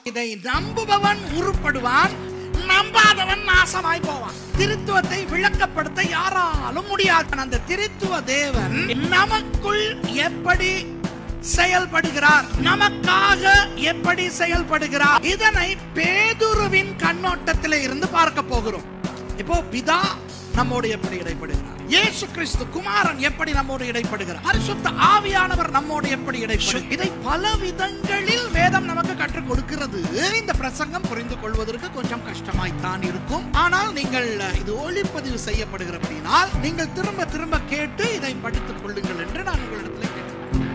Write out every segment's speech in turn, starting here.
இதை நம்புபவன் உருப்படுவான் நம்பாதவன் நாசமாய் போவான் திருத்துவத்தை விளக்கப்படுத்த யாராலும் முடியாது அந்த திருத்துவ தேவன் நமக்குள் எப்படி செயல்படுகிறார் நமக்காக எப்படி செயல்படுகிறார் இதனை பேதுருவின் கண்ணோட்டத்திலே இருந்து பார்க்க போகிறோம் இப்போ பிதா நம்மோடு எப்படி இடைப்படுகிறார் இயேசு கிறிஸ்து குமாரன் எப்படி நம்மோடு இடைப்படுகிறார் பரிசுத்த ஆவியானவர் நம்மோடு எப்படி இடைப்படுகிறார் இதை பல விதங்களில் வேதம் நமக்கு கற்றுக் கொடுக்கிறது இந்த பிரசங்கம் புரிந்து கொள்வதற்கு கொஞ்சம் கஷ்டமாய்த்தான் இருக்கும் ஆனால் நீங்கள் இது ஒளிப்பதிவு செய்யப்படுகிறபடினால் நீங்கள் திரும்ப திரும்ப கேட்டு இதை படித்துக் கொள்ளுங்கள் என்று நான் உங்களிடத்தில் கேட்டேன்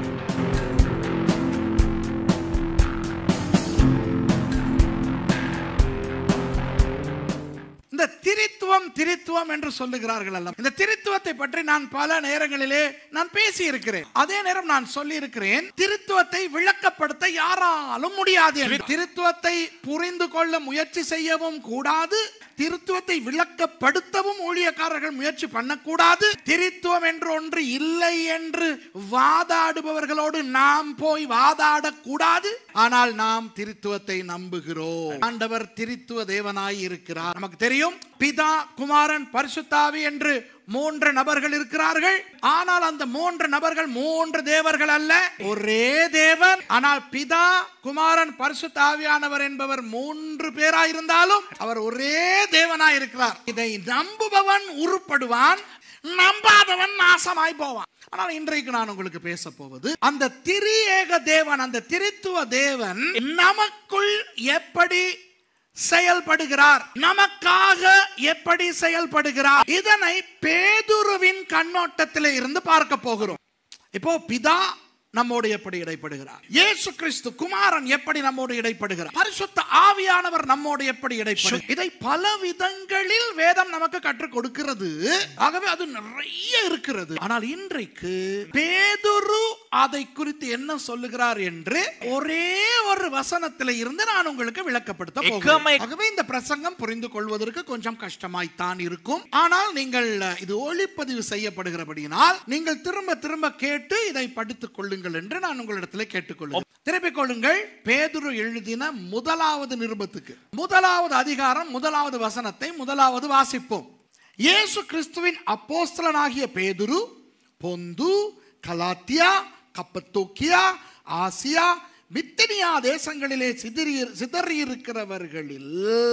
இந்த திரித்துவம் திரித்துவம் என்று சொல்லுகிறார்கள் அல்ல இந்த திரித்துவத்தை பற்றி நான் பல நேரங்களிலே நான் பேசி இருக்கிறேன் அதே நேரம் நான் சொல்லி இருக்கிறேன் திருத்துவத்தை விளக்கப்படுத்த யாராலும் முடியாது என்று. திருத்துவத்தை புரிந்து கொள்ள முயற்சி செய்யவும் கூடாது திருத்துவத்தை விளக்கப்படுத்தவும் ஊழியக்காரர்கள் முயற்சி பண்ணக்கூடாது திருத்துவம் என்று ஒன்று இல்லை என்று வாதாடுபவர்களோடு நாம் போய் வாதாடக்கூடாது ஆனால் நாம் திருத்துவத்தை நம்புகிறோம் ஆண்டவர் திருத்துவ தேவனாய் இருக்கிறார் நமக்கு தெரியும் பிதா குமாரன் பரிசுத்தாவி என்று மூன்று நபர்கள் இருக்கிறார்கள் ஆனால் அந்த மூன்று நபர்கள் மூன்று தேவர்கள் அல்ல ஒரே தேவன் ஆனால் பிதா குமாரன் பரிசுத்தாவியானவர் என்பவர் மூன்று பேராயிருந்தாலும் அவர் ஒரே தேவனாய் இருக்கிறார் இதை நம்புபவன் உருப்படுவான் நம்பாதவன் நாசமாய் போவான் ஆனால் இன்றைக்கு நான் உங்களுக்கு பேச போவது அந்த திரியேக தேவன் அந்த திரித்துவ தேவன் நமக்குள் எப்படி செயல்படுகிறார் நமக்காக எப்படி செயல்படுகிறார் இதனை பேதுருவின் கண்ணோட்டத்திலே இருந்து பார்க்க போகிறோம் இப்போ பிதா நம்மோடு எப்படி இடைப்படுகிறார் இயேசு கிறிஸ்து குமாரன் எப்படி நம்மோடு இடைப்படுகிறார் பரிசுத்த ஆவியானவர் நம்மோடு எப்படி இடைப்படுகிறார் இதை பல விதங்களில் வேதம் நமக்கு கற்றுக் கொடுக்கிறது ஆகவே அது நிறைய இருக்கிறது ஆனால் இன்றைக்கு பேதுரு அதை குறித்து என்ன சொல்லுகிறார் என்று ஒரே ஒரு வசனத்தில இருந்து நான் உங்களுக்கு விளக்கப்படுத்த போகிறேன் ஆகவே இந்த பிரசங்கம் புரிந்து கொள்வதற்கு கொஞ்சம் கஷ்டமாய்த்தான் இருக்கும் ஆனால் நீங்கள் இது ஒளிப்பதிவு செய்யப்படுகிறபடியினால் நீங்கள் திரும்ப திரும்ப கேட்டு இதை படித்துக் கொள்ளுங்கள் என்று நான் உங்களிடத்தில் கேட்டுக்கொள்ளுங்கள் திருப்பிக் கொள்ளுங்கள் பேதுரு எழுதின முதலாவது நிருபத்துக்கு முதலாவது அதிகாரம் முதலாவது வசனத்தை முதலாவது வாசிப்போம் இயேசு கிறிஸ்துவின் அப்போஸ்தலனாகிய பேதுரு Pontus Galatia Cappadocia Asia Bithynia தேசங்களிலே சிதறி சிதறியிருக்கிறவர்களில்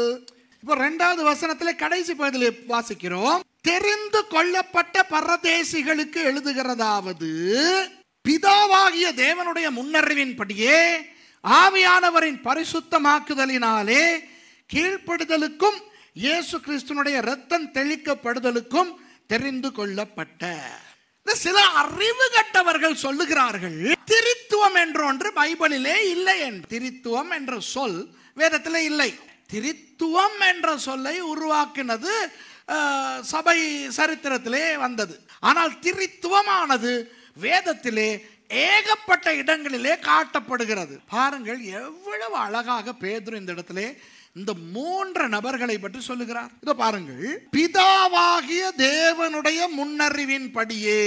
இப்போ ரெண்டாவது வசனத்திலே கடைசி பகுதியில் வாசிக்கிறோம் தெரிந்து கொள்ளப்பட்ட பரதேசிகளுக்கு எழுதுகிறதாவது பிதாவாகிய தேவனுடைய முன்னறிவின்படியே ஆவியானவரின் பரிசுத்தமாக்குதலினாலே கீழ்ப்படுதலுக்கும் இயேசு கிறிஸ்துனுடைய ரத்தம் தெளிக்கப்படுதலுக்கும் தெரிந்து கொள்ளப்பட்ட இந்த சில அறிவு கட்டவர்கள் சொல்லுகிறார்கள் திரித்துவம் என்ற ஒன்று பைபிளிலே இல்லை என்று திரித்துவம் என்ற சொல் வேதத்தில் இல்லை திரித்துவம் என்ற சொல்லை உருவாக்கினது அஹ், சபை சரித்திரத்திலே வந்தது ஆனால் திரித்துவமானது வேதத்திலே ஏகப்பட்ட இடங்களிலே காட்டப்படுகிறது பாருங்கள் எவ்வளவு அழகாக பேதுரு இந்த இடத்திலே இந்த மூன்று நபர்களை பற்றி சொல்லுகிறார் இதோ பாருங்கள் பிதாவாகிய தேவனுடைய முன்னறிவின் படியே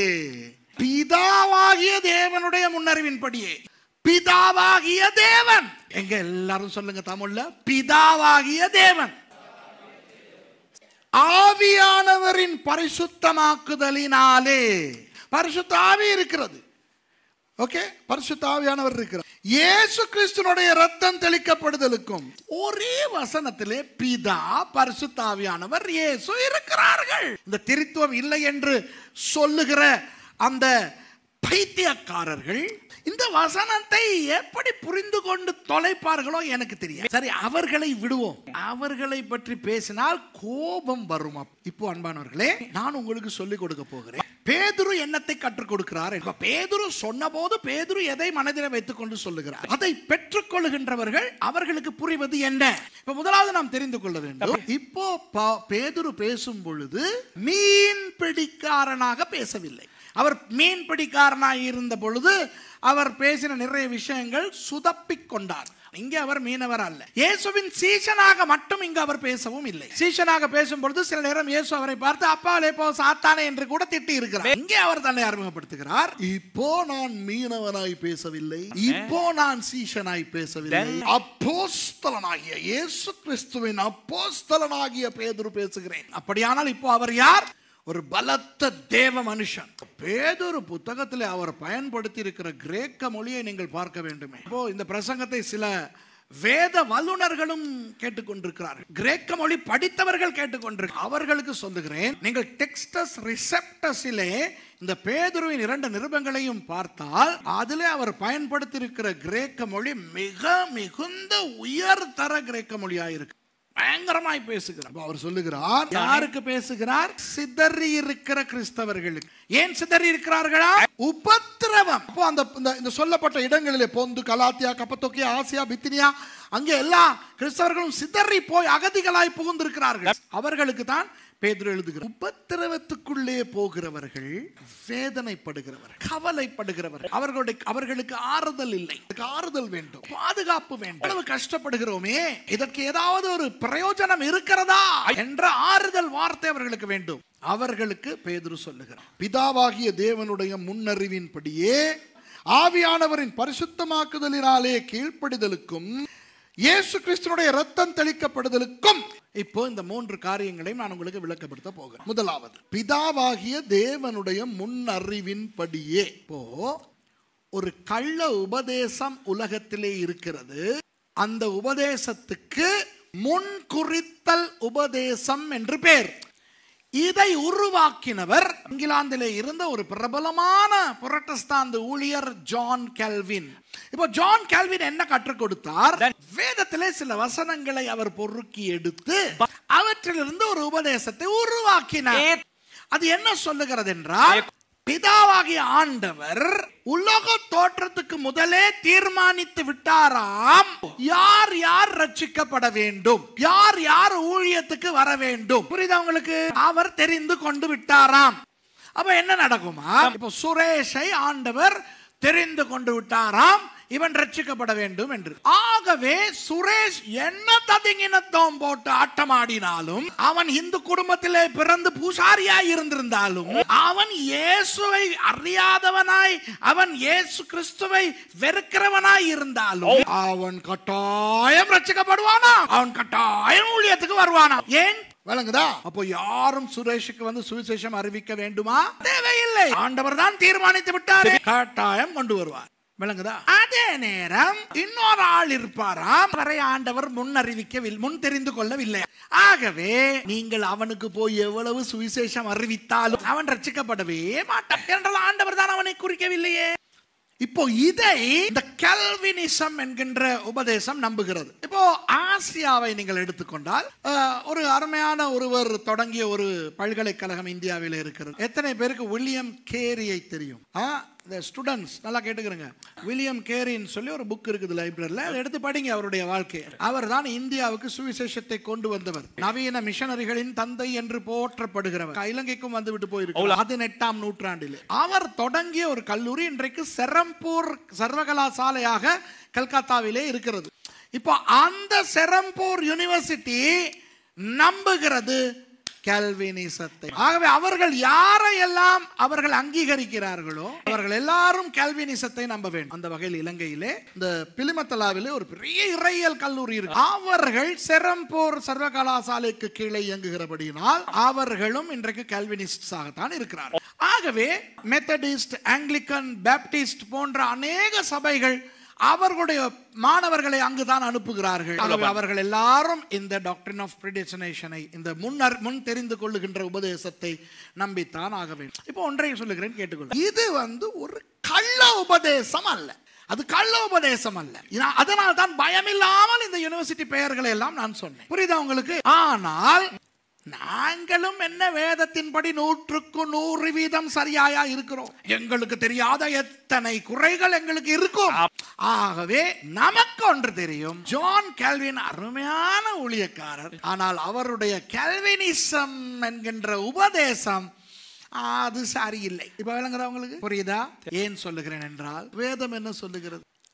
பிதாவாகிய தேவனுடைய முன்னறிவின் படியே பிதாவாகிய தேவன் எங்க எல்லாரும் சொல்லுங்க தமிழ்ல பிதாவாகிய தேவன் ஆவியானவரின் பரிசுத்தமாக்குதலினாலே பரிசுத்த ஆவி இருக்கிறது ஓகே பரிசுத்த ஆவியானவர் இருக்கிறார் இயேசு கிறிஸ்துனுடைய ரத்தம் தெளிக்கப்படுதலுக்கும் ஒரே வசனத்திலே பிதா பரிசுத்த ஆவியானவர் இயேசு இருக்கிறார்கள் இந்த திருத்துவம் இல்லை என்று சொல்லுகிற அந்த பைத்தியக்காரர்கள் இந்த வசனத்தை எப்படி புரிந்து கொண்டு தொலைப்பார்களோ எனக்கு தெரியும் சரி அவர்களை விடுவோம் அவர்களை பற்றி பேசினால் கோபம் வரும் அப்~ இப்போ அன்பானவர்களே நான் உங்களுக்கு சொல்லிக் கொடுக்க போகிறேன் பேதுரு என்னத்தை கற்றுக் கொடுக்கிறார் இப்ப பேதுரு சொன்னபோது பேதுரு எதை மனதில் வைத்துக் கொண்டு சொல்லுகிறார் அதை பெற்றுக்கொள்ளுகின்றவர்கள் அவர்களுக்கு புரிவது என்ன இப்ப முதலாவது நாம் தெரிந்து கொள்ள வேண்டும் இப்போ ப- பேதுரு பேசும் பொழுது மீன் பிடிக்காரனாக பேசவில்லை அவர் மீன் பிடிக்காரனாக இருந்த பொழுது அவர் பேசின நிறைய விஷயங்கள் சுதப்பிக் கொண்டார் இங்க அவர் மீனவர் அல்ல இயேசுவின் சீஷனாக மட்டும் இங்கு அவர் பேசவும் இல்லை சீஷனாக பேசும் பொழுது சில நேரம் இயேசு அவரை பார்த்து அப்பாலே போ சாத்தானே என்று கூட திட்டி இருக்கிறார் இங்கே அவர் தன்னை அறிமுகப்படுத்துகிறார் இப்போ நான் மீனவனாய் பேசவில்லை இப்போ நான் சீஷனாய் பேசவில்லை அப்போஸ்தலனாகிய இயேசு கிறிஸ்துவின் அப்போஸ்தலனாகிய பேதுரு பேசுகிறேன் அப்படியானால் இப்போ அவர் யார் ஒரு பலத்த தேவ மனுஷன் பேதொரு புத்தகத்தில் அவர் பயன்படுத்தி இருக்கிற கிரேக்க மொழியை நீங்கள் பார்க்க வேண்டுமே இப்போ இந்த பிரசங்கத்தை சில வேத வல்லுனர்களும் கேட்டுக்கொண்டிருக்கிறார்கள் கிரேக்க மொழி படித்தவர்கள் கேட்டுக்கொண்டிருக்கிறார் அவர்களுக்கு சொல்லுகிறேன் நீங்கள் டெக்ஸ்டஸ் ரிசெப்டஸிலே இந்த பேதுருவின் இரண்டு நிருபங்களையும் பார்த்தால் அதிலே அவர் பயன்படுத்தி இருக்கிற கிரேக்க மொழி மிக மிகுந்த உயர்தர கிரேக்க மொழியாயிருக்கு பயங்கரமாய் பேசுகிறார் அப்ப அவர் சொல்லுகிறார் யாருக்கு பேசுகிறார் சிதறி இருக்கிற கிறிஸ்தவர்களுக்கு ஏன் சிதறி இருக்கிறார்களா உபத்திரவம் அப்போ அந்த இந்த- இந்த சொல்லப்பட்ட இடங்களிலே பொந்து கலாத்தியா கப்பத்தோக்கியா ஆசியா பித்தினியா அங்கே எல்லா கிறிஸ்தவர்களும் சிதறி போய் அகதிகளாய் புகுந்திருக்கிறார்கள் அவர்களுக்கு தான் பேதுரு எழுதுகிறார் உபத்திரவத்துக்குள்ளே போகிறவர்கள் வேதனைப்படுகிறவர்கள் கவலைப்படுகிறவர்கள் அவர்களுடைய அவர்களுக்கு ஆறுதல் இல்லை அதுக்கு ஆறுதல் வேண்டும் பாதுகாப்பு வேண்டும் எவ்வளவு கஷ்டப்படுகிறோமே இதற்கு ஏதாவது ஒரு பிரயோஜனம் இருக்கிறதா என்ற ஆறுதல் வார்த்தை அவர்களுக்கு வேண்டும் அவர்களுக்கு பேதுரு சொல்லுகிறார் பிதாவாகிய தேவனுடைய முன்னறிவின்படியே ஆவியானவரின் பரிசுத்தமாக்குதலினாலே கீழ்ப்படிதலுக்கும் இயேசு கிறிஸ்துனுடைய ரத்தம் தெளிக்கப்படுதலுக்கும் இப்போ இந்த மூன்று காரியங்களையும் நான் உங்களுக்கு விளக்கப்படுத்த போகிறேன் முதலாவது பிதாவாகிய தேவனுடைய முன்னறிவின்படியே இப்போ ஒரு கள்ள உபதேசம் உலகத்திலே இருக்கிறது அந்த உபதேசத்துக்கு முன்குறித்தல் உபதேசம் என்று பேர் இதை உருவாக்கினவர் இங்கிலாந்திலே இருந்த ஒரு பிரபலமான புரட்டஸ்தாந்து ஊழியர் ஜான் கெல்வின் இப்போ ஜான் கெல்வின் என்ன கற்றுக் கொடுத்தார் வேதத்திலே சில வசனங்களை அவர் பொறுக்கி எடுத்து அவற்றிலிருந்து ஒரு உபதேசத்தை உருவாக்கினார் அது என்ன சொல்லுகிறது என்றால் பிதாவாகிய ஆண்டவர் உலக தோற்றத்துக்கு முதலே தீர்மானித்து விட்டாராம் யார் யார் ரட்சிக்கப்பட வேண்டும் யார் யார் ஊழியத்துக்கு வர வேண்டும் புரியுதா உங்களுக்கு அவர் தெரிந்து கொண்டு விட்டாராம் அப்ப என்ன நடக்குமா இப்போ சுரேஷை ஆண்டவர் தெரிந்து கொண்டு விட்டாராம் இவன் ரட்சிக்கப்பட வேண்டும் என்று ஆகவே சுரேஷ் என்ன ததிங்கினத்தோம் போட்டு ஆட்டமாடினாலும் அவன் இந்து குடும்பத்திலே பிறந்து பூசாரியாய் இருந்திருந்தாலும் அவன் இயேசுவை அறியாதவனாய் அவன் இயேசு கிறிஸ்துவை வெறுக்கிறவனாய் இருந்தாலும் அவன் கட்டாயம் ரட்சிக்கப்படுவானா அவன் கட்டாயம் ஊழியத்துக்கு வருவானா ஏன் விளங்குதா அப்போ யாரும் சுரேஷுக்கு வந்து சுவிசேஷம் அறிவிக்க வேண்டுமா தேவையில்லை ஆண்டவர் தான் தீர்மானித்து விட்டார் கட்டாயம் கொண்டு வருவார் விளங்குதா அதே நேரம் இன்னொரு ஆள் இருப்பாராம் வரை ஆண்டவர் முன் அறிவிக்கவில்லை முன் தெரிந்து கொள்ளவில்லை ஆகவே நீங்கள் அவனுக்கு போய் எவ்வளவு சுவிசேஷம் அறிவித்தாலும் அவன் ரட்சிக்கப்படவே மாட்டான் என்றால் ஆண்டவர் தான் அவனை குறிக்கவில்லையே இப்போ இதை இந்த கல்வினிசம் என்கின்ற உபதேசம் நம்புகிறது இப்போ ஆசியாவை நீங்கள் எடுத்துக்கொண்டால் அஹ், ஒரு அருமையான ஒருவர் தொடங்கிய ஒரு பல்கலைக்கழகம் இந்தியாவில் இருக்கிறது எத்தனை பேருக்கு வில்லியம் கேரியை தெரியும் ஆ, இந்த ஸ்டூடெண்ட்ஸ் நல்லா கேட்டுக்கிறங்க வில்லியம் கேரின்னு சொல்லி ஒரு புக் இருக்குது லைப்ரரியில் அதை எடுத்து படிங்க அவருடைய வாழ்க்கை அவர் தான் இந்தியாவுக்கு சுவிசேஷத்தை கொண்டு வந்தவர் நவீன மிஷனரிகளின் தந்தை என்று போற்றப்படுகிறவர் இலங்கைக்கும் வந்து விட்டு போயிருக்கிறார் பதினெட்டாம் நூற்றாண்டில் அவர் தொடங்கிய ஒரு கல்லூரி இன்றைக்கு செரம்பூர் சர்வகலாசாலையாக கல்கத்தாவிலே இருக்கிறது இப்போ அந்த செரம்பூர் யூனிவர்சிட்டி நம்புகிறது கல்வினிசத்தை ஆகவே அவர்கள் யாரையெல்லாம் அவர்கள் அங்கீகரிக்கிறார்களோ அவர்கள் எல்லாரும் கல்வினிசத்தை நம்ப வேண்டும் அந்த வகையில் இலங்கையிலே இந்த பிலிமத்தலாவிலே ஒரு பெரிய இறையியல் கல்லூரி இருக்கு அவர்கள் செரம்பூர் சர்வகலாசாலைக்கு கீழே இயங்குகிறபடியினால் அவர்களும் இன்றைக்கு கல்வினிஸ்டாகத்தான் இருக்கிறார்கள் ஆகவே மெத்தடிஸ்ட் ஆங்கிலிக்கன் பேப்டிஸ்ட் போன்ற அநேக சபைகள் அவர்களுடைய மாணவர்களை அங்குதான் அனுப்புகிறார்கள் ஆகவே அவர்கள் எல்லாரும் இந்த டாக்டரின் ஆஃப் ப்ரிடிஷனேஷனை இந்த முன்னர் முன் தெரிந்து கொள்ளுகின்ற உபதேசத்தை நம்பித்தான் ஆக வேண்டும் இப்போ ஒன்றையும் சொல்லுகிறேன் கேட்டுக்கொள்ள இது வந்து ஒரு கள்ள உபதேசம் அல்ல அது கள்ள உபதேசம் அல்ல இதா- அதனால் தான் பயமில்லாமல் இந்த யூனிவர்சிட்டி பெயர்களை எல்லாம் நான் சொன்னேன் புரியுதா உங்களுக்கு ஆனால் நாங்களும் என்ன வேதத்தின்படி நூற்றுக்கு நூறு வீதம் சரியாயா இருக்கிறோம் எங்களுக்கு தெரியாத எத்தனை குறைகள் எங்களுக்கு இருக்கும் ஆகவே நமக்கு ஒன்று தெரியும் ஜான் கேல்வின் அருமையான ஊழியக்காரர் ஆனால் அவருடைய கேல்வினிசம் என்கின்ற உபதேசம் அது சரியில்லை இப்ப விளங்குதா உங்களுக்கு புரியுதா ஏன் சொல்லுகிறேன் என்றால் வேதம் என்ன சொல்லுகிறது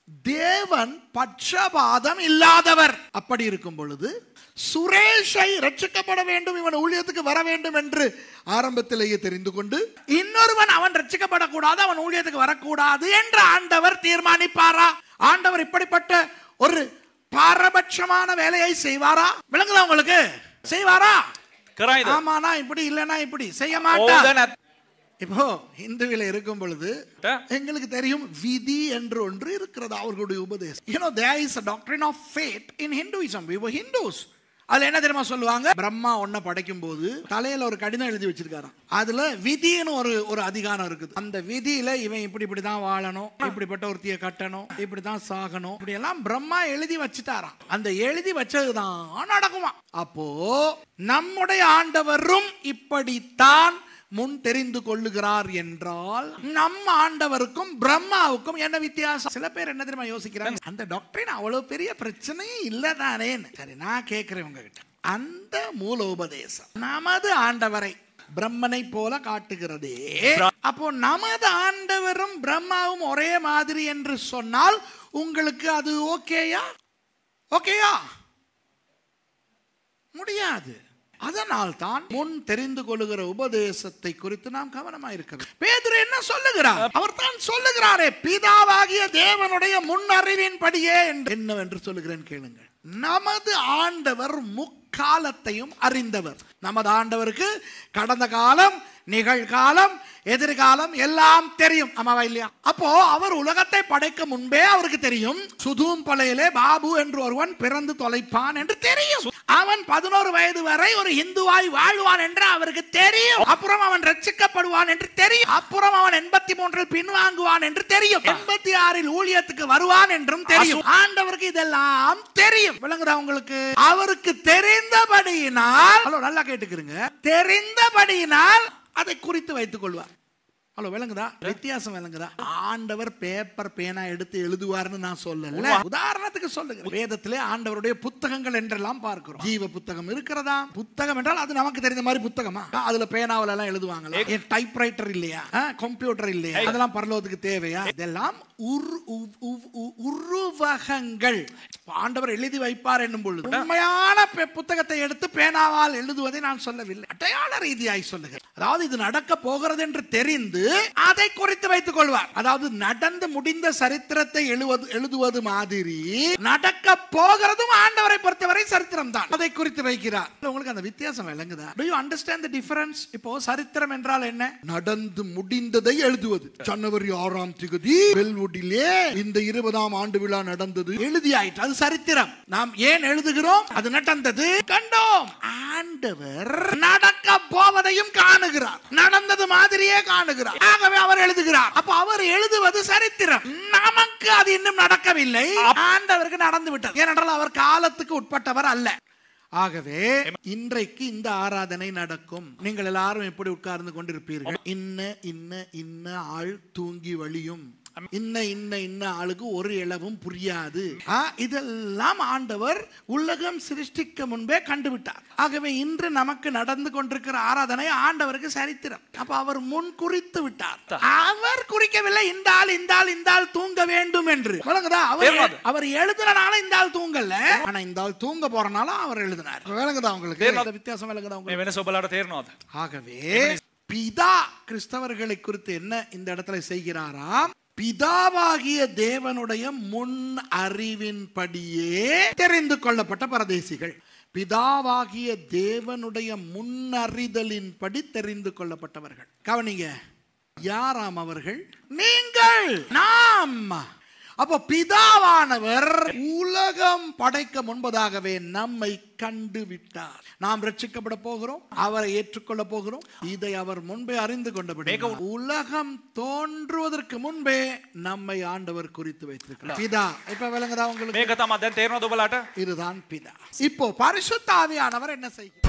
தேவன் பட்சபாதம் இல்லாதவர் அப்படி இருக்கும் பொழுது சுரேஷை ரட்சிக்கப்பட வேண்டும் இவன் ஊழியத்துக்கு வர வேண்டும் என்று ஆரம்பத்திலேயே தெரிந்து கொண்டு இன்னொருவன் அவன் ரட்சிக்கப்படக்கூடாது அவன் ஊழியத்துக்கு வரக்கூடாது என்று ஆண்டவர் தீர்மானிப்பாரா ஆண்டவர் இப்படிப்பட்ட ஒரு பாரபட்சமான வேலையை செய்வாரா விளங்குதா உங்களுக்கு செய்வாரா කරයිද ஆமானா இப்படி இல்லனா இப்படி செய்ய ඕද மாட்டார் නැත් இப்போ இந்துவில இருக்கும் பொழுது ஆ. எங்களுக்கு தெரியும் விதி என்று ஒன்று இருக்கிறது அவர்களுடைய உபதேசம் you know there is a doctrine of fate in hinduism we were hindus அதுல என்ன தெரியுமா சொல்லுவாங்க பிரம்மா ஒன்ன படைக்கும் போது தலையில ஒரு கடிதம் எழுதி வச்சிருக்காராம் அதுல விதின்னு ஒரு ஒரு அதிகாரம் இருக்குது அந்த விதியில இவன் இப்படி இப்படி தான் வாழணும் இப்படிப்பட்ட ஒருத்திய கட்டணும் இப்படி தான் சாகணும் இப்படி எல்லாம் பிரம்மா எழுதி வச்சுட்டாராம் அந்த எழுதி வச்சதுதான் நடக்குமா அப்போ நம்முடைய ஆண்டவரும் இப்படித்தான் முன் தெரிந்து கொள்ளுகிறார் என்றால் நம்ம ஆண்டவருக்கும் பிரம்மாவுக்கும் என்ன வித்தியாசம் சில பேர் என்ன தெரியுமா யோசிக்கிறாங்க அந்த டாக்டரின் அவ்வளவு பெரிய பிரச்சனையே இல்லதானே சரி நான் கேட்கிறேன் உங்ககிட்ட அந்த மூல உபதேசம் நமது ஆண்டவரை பிரம்மனை போல காட்டுகிறதே அப்போ நமது ஆண்டவரும் பிரம்மாவும் ஒரே மாதிரி என்று சொன்னால் உங்களுக்கு அது ஓகேயா ஓகேயா முடியாது அதனால் தான் முன் தெரிந்து கொள்ளுகிற உபதேசத்தை குறித்து நாம் கவனமா இருக்க வேண்டும் பேதுரு என்ன சொல்லுகிறார் அவர் தான் சொல்லுகிறாரே பிதாவாகிய தேவனுடைய முன் அறிவின்படியே என்று என்னவென்று சொல்லுகிறேன் கேளுங்கள் நமது ஆண்டவர் முக்காலத்தையும் அறிந்தவர் நமது ஆண்டவருக்கு கடந்த காலம் நிகழ்காலம் எதிர்காலம் எல்லாம் தெரியும் ஆமாவா இல்லையா அப்போ அவர் உலகத்தை படைக்க முன்பே அவருக்கு தெரியும் சுதூம் பலையிலே பாபு என்று ஒருவன் பிறந்து தொலைப்பான் என்று தெரியும் அவன் பதினோரு வயது வரை ஒரு இந்துவாய் வாழ்வான் என்று அவருக்கு தெரியும் அப்புறம் அவன் ரட்சிக்கப்படுவான் என்று தெரியும் அப்புறம் அவன் எண்பத்தி மூன்றில் பின்வாங்குவான் என்று தெரியும் எண்பத்தி ஆறில் ஊழியத்துக்கு வருவான் என்றும் தெரியும் ஆண்டவருக்கு இதெல்லாம் தெரியும் விளங்குதா உங்களுக்கு அவருக்கு தெரிந்தபடியினால் ஹலோ நல்லா கேட்டுக்கிறீங்க தெரிந்தபடியினால் அதை குறித்து வைத்துக் கொள்வார் ஹலோ விளங்குதா வித்தியாசம் விளங்குதா ஆண்டவர் பேப்பர் பேனா எடுத்து எழுதுவார்னு நான் சொல்லல உதாரணத்துக்கு சொல்லுங்க வேதத்திலே ஆண்டவருடைய புத்தகங்கள் என்றெல்லாம் பார்க்கிறோம் ஜீவ புத்தகம் இருக்கிறதா புத்தகம் என்றால் அது நமக்கு தெரிந்த மாதிரி புத்தகமா அதுல பேனாவில எல்லாம் எழுதுவாங்களா டைப்ரைட்டர் இல்லையா கம்ப்யூட்டர் இல்லையா அதெல்லாம் பரலோகத்துக்கு தேவையா இதெல்லாம் உரு- உ- உ- உ- உருவகங்கள் ஆண்டவர் எழுதி வைப்பார் என்னும் பொழுது உண்மையான பெ- புத்தகத்தை எடுத்து பேனாவால் எழுதுவதை நான் சொல்லவில்லை அடையாள ரீதியாய் சொல்லுகிறேன் அதாவது இது நடக்க போகிறது என்று தெரிந்து அதை குறித்து வைத்துக் கொள்வார் அதாவது நடந்து முடிந்த சரித்திரத்தை எழுவது எழுதுவது மாதிரி நடக்க போகிறதும் ஆண்டவரை பொறுத்தவரை சரித்திரம் தான் அதை குறித்து வைக்கிறார் உங்களுக்கு அந்த வித்தியாசம் விளங்குதா do you understand the difference இப்போ சரித்திரம் என்றால் என்ன நடந்து முடிந்ததை எழுதுவது ஜனவரி ஆறாம் திகதி வெல்வுட்டிலே இந்த இருபதாம் ஆண்டு விழா நடந்தது எழுதியாயிற்று அது சரித்திரம் நாம் ஏன் எழுதுகிறோம் அது நடந்தது கண்டோம் ஆண்டவர் நடக்க போவதையும் காணுகிறார் நடந்தது மாதிரியே காணுகிறார் ஆகவே அவர் எழுதுகிறார் அப்ப அவர் எழுதுவது சரித்திரம் நமக்கு அது இன்னும் நடக்கவில்லை ஆண்டவருக்கு நடந்து விட்டது ஏனென்றால் அவர் காலத்துக்கு உட்பட்டவர் அல்ல ஆகவே இன்றைக்கு இந்த ஆராதனை நடக்கும் நீங்கள் எல்லாரும் எப்படி உட்கார்ந்து கொண்டிருப்பீர்கள் இன்ன இன்ன இன்ன ஆள் தூங்கி வழியும் இன்ன இன்ன இன்ன ஆளுக்கு ஒரு இளவும் புரியாது ஆ, இதெல்லாம் ஆண்டவர் உலகம் சிருஷ்டிக்க முன்பே கண்டுவிட்டார் ஆகவே இன்று நமக்கு நடந்து கொண்டிருக்கிற ஆராதனை ஆண்டவருக்கு சரித்திரம் அப்ப அவர் முன் குறித்து விட்டார் அவர் குறிக்கவில்லை இந்த ஆள் இந்த ஆள் இந்த ஆள் தூங்க வேண்டும் என்று விளங்குதா அவர் தேர்வாது. அவர் எழுதுறனால இந்த ஆள் தூங்கல ஆனா இந்த ஆள் தூங்க போறனால அவர் எழுதினார் விளங்குதா உங்களுக்கு தேர்வாது. இந்த வித்தியாசம் விளங்குதா මේ உங்களுக்கு වෙනස ඔබලාට තේරනවාද ஆகவே பிதா கிறிஸ்தவர்களை குறித்து என்ன இந்த இடத்துல செய்கிறாராம் பிதாவாகிய தேவனுடைய முன் அறிவின்படியே தெரிந்து கொள்ளப்பட்ட பரதேசிகள் பிதாவாகிய தேவனுடைய முன்னறிதலின்படி தெரிந்து கொள்ளப்பட்டவர்கள் கவனிங்க யாராம் அவர்கள் நீங்கள் நாம் அப்போ பிதாவானவர் உலகம் படைக்க முன்பதாகவே நம்மை கண்டு விட்டார் நாம் ரட்சிக்கப்பட போகிறோம் அவரை ஏற்றுக்கொள்ள போகிறோம் இதை அவர் முன்பே அறிந்து கொண்டபடி உலகம் தோன்றுவதற்கு முன்பே நம்மை ஆண்டவர் குறித்து வைத்திருக்கிறார் பிதா இப்ப விளங்குதா உங்களுக்கு මේක තමා දැන් තේරනවද ඔබලාට இதுதான் பிதா இப்போ பரிசுத்த ஆவியானவர் என்ன செய்கிறார்